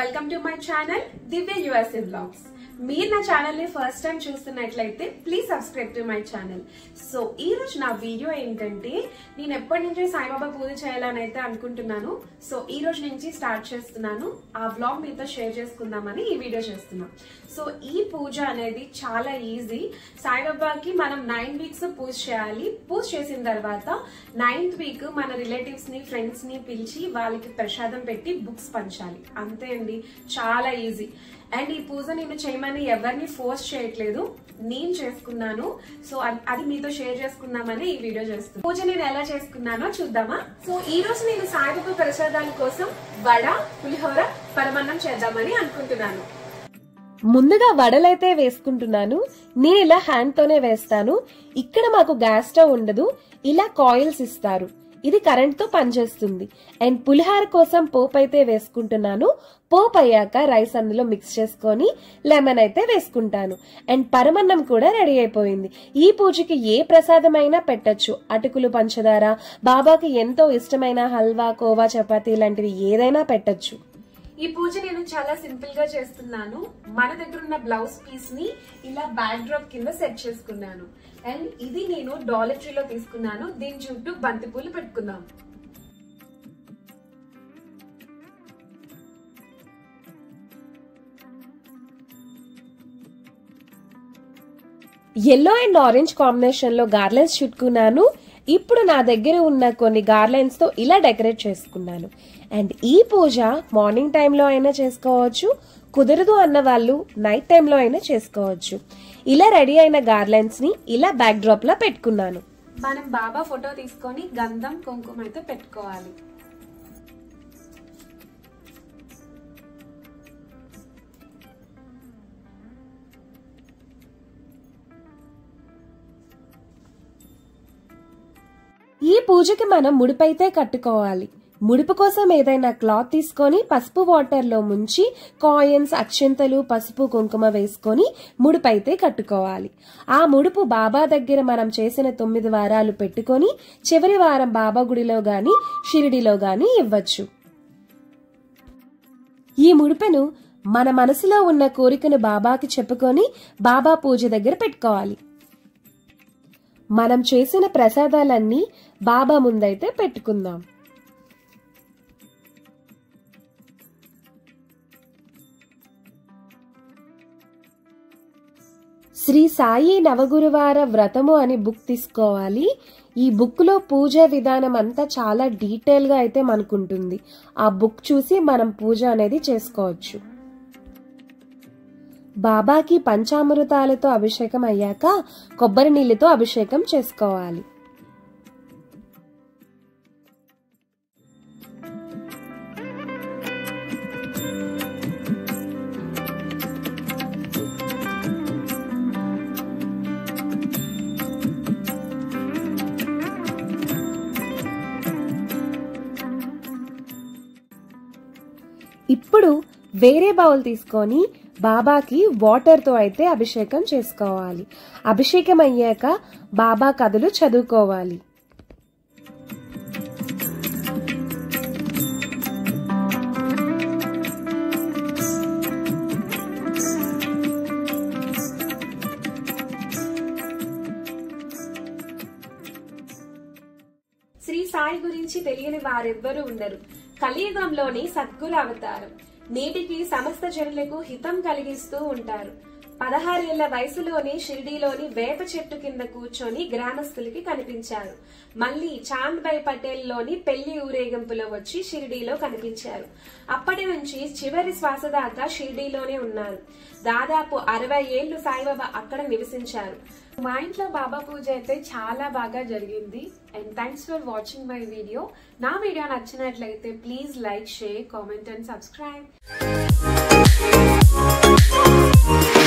welcome to my channel Divya USA vlogs మీరు నా channel ని ఫస్ట్ టైం చూస్తున్నట్లయితే please subscribe to my channel so ఈ రోజు నా వీడియో ఏంటంటే నేను ఎప్పటి నుంచి సాయిబాబా పూజ చేయాలని అయితే అనుకుంటున్నాను సో ఈ రోజు నుంచి స్టార్ట్ చేస్తున్నాను ఆ బ్లాగ్ మీతో షేర్ చేసుకుందామని ఈ వీడియో చేస్తున్నాను సో ఈ పూజ అనేది చాలా ఈజీ సాయిబాబాకి మనం నైన్ వీక్స్ పూజ చేయాలి పూజ చేసిన తర్వాత నైన్త్ వీక్ మన రిలేటివ్స్ ని ఫ్రెండ్స్ ని పిలిచి వాళ్ళకి ప్రసాదం పెట్టి బుక్స్ పంచాలి అంతే అండి చాలా ఈజీ అండ్ ఈ పూజ నేను చేయమని ఎవరిని ఫోర్స్ చేయట్లేదు నేను చేసుకున్నాను సో అ- అది మీతో షేర్ చేసుకుందామని ఈ వీడియో చేస్తున్నాను పూజ నేను ఎలా చేసుకున్నానో చూద్దామా సో ఈ రోజు నేను సాయిబాబా ప్రసాదాల కోసం వడ పులిహోర పరమన్నం చేద్దామని అనుకుంటున్నాను ముందుగా వడలైతే వేసుకుంటున్నాను నేను ఇలా హ్యాండ్ తోనే వేస్తాను ఇక్కడ మాకు గ్యాస్ స్టవ్ ఉండదు ఇలా కాయిల్స్ ఇస్తారు ఇది కరెంట్ తో పనిచేస్తుంది అండ్ పులిహార కోసం పోపు అయితే వేసుకుంటున్నాను పోపు అయ్యాక రైస్ అందులో మిక్స్ చేసుకొని లెమన్ అయితే వేసుకుంటాను అండ్ పరమన్నం కూడా రెడీ అయిపోయింది ఈ పూజకి ఏ ప్రసాదమైనా పెట్టొచ్చు అటుకులు పంచదార బాబాకి ఎంతో ఇష్టమైన హల్వా కోవా చపాతీ లాంటివి ఏదైనా పెట్టొచ్చు ఈ పూజ నేను చాలా సింపుల్ గా చేస్తున్నాను మన దగ్గర ఉన్న బ్లౌజ్ పీస్ ని ఇలా బ్యాక్ డ్రాప్ కింద సెట్ చేసుకున్నాను అండ్ ఇది నేను డాలటరీలో తీసుకున్నాను దీని చుట్టూ బంతి పూలు పెట్టుకుందాం ఎల్లో అండ్ ఆరెంజ్ కాంబినేషన్ లో గార్లెన్స్ చుట్టుకున్నాను ఇప్పుడు నా దగ్గర ఉన్న కొన్ని గార్లెన్స్ తో ఇలా డెకరేట్ చేసుకున్నాను అండ్ ఈ పూజ మార్నింగ్ టైంలో అయినా చేసుకోవచ్చు కుదరదు అన్న వాళ్ళు నైట్ టైంలో అయినా చేసుకోవచ్చు ఇలా రెడీ అయిన గార్లెన్స్ ని ఇలా బ్యాక్ డ్రాప్ లో పెట్టుకున్నాను మనం బాబా ఫోటో తీసుకొని గంధం కుంకుమ అయితే పెట్టుకోవాలి ఈ పూజకి మనం ముడిపైతే కట్టుకోవాలి ముడుపు కోసం ఏదైనా క్లాత్ తీసుకొని పసుపు వాటర్ లో ముంచి కాయిన్స్ అక్షంతలు పసుపు కుంకుమ వేసుకొని ముడుపైతే కట్టుకోవాలి ఆ ముడుపు బాబా దగ్గర మనం చేసిన తొమ్మిది వారాలు పెట్టుకొని చివరి వారం బాబా గుడిలో గాని షిరిడిలో గాని ఇవ్వచ్చు ఈ ముడుపును మన మనసులో ఉన్న కోరికను బాబాకి చెప్పుకొని బాబా పూజ దగ్గర పెట్టుకోవాలి మనం చేసిన ప్రసాదాలన్నీ బాబా ముందైతే పెట్టుకుందాం శ్రీ సాయి నవగురువార వ్రతము అని బుక్ తీసుకోవాలి ఈ బుక్ లో పూజ విధానం అంతా చాలా డీటెయిల్ గా అయితే మనకుంటుంది ఆ బుక్ చూసి మనం పూజ అనేది చేసుకోవచ్చు బాబాకి పంచామృతాలతో అభిషేకం అయ్యాక కొబ్బరి నీళ్ళతో అభిషేకం చేసుకోవాలి ఇప్పుడు వేరే బౌల్ తీసుకొని బాబాకి వాటర్ తో అయితే అభిషేకం చేసుకోవాలి అభిషేకం అయ్యాక బాబా కథలు చదువుకోవాలి శ్రీ సాయి గురించి తెలియని వారెవ్వరూ ఉండరు కలియుగంలోని సద్గురు అవతారం నేటికి సమస్త జనులకు హితం కలిగిస్తూ ఉంటారు పదహారేళ్ల వయసులోని షిరిడీలోని వేప చెట్టు కింద కూర్చొని గ్రామస్తులకి కనిపించారు మళ్ళీ చాంద్ బై పటేల్ లోని పెళ్లి ఊరేగింపులో వచ్చి షిరిడీలో కనిపించారు అప్పటి నుంచి చివరి శ్వాస దాకా షిరిడీలోనే ఉన్నారు దాదాపు అరవై ఏళ్లు సాయిబాబా అక్కడ నివసించారు మా ఇంట్లో బాబా పూజ అయితే చాలా బాగా జరిగింది and thanks for watching my video నా వీడియో నచ్చినట్లయితే please like share comment and subscribe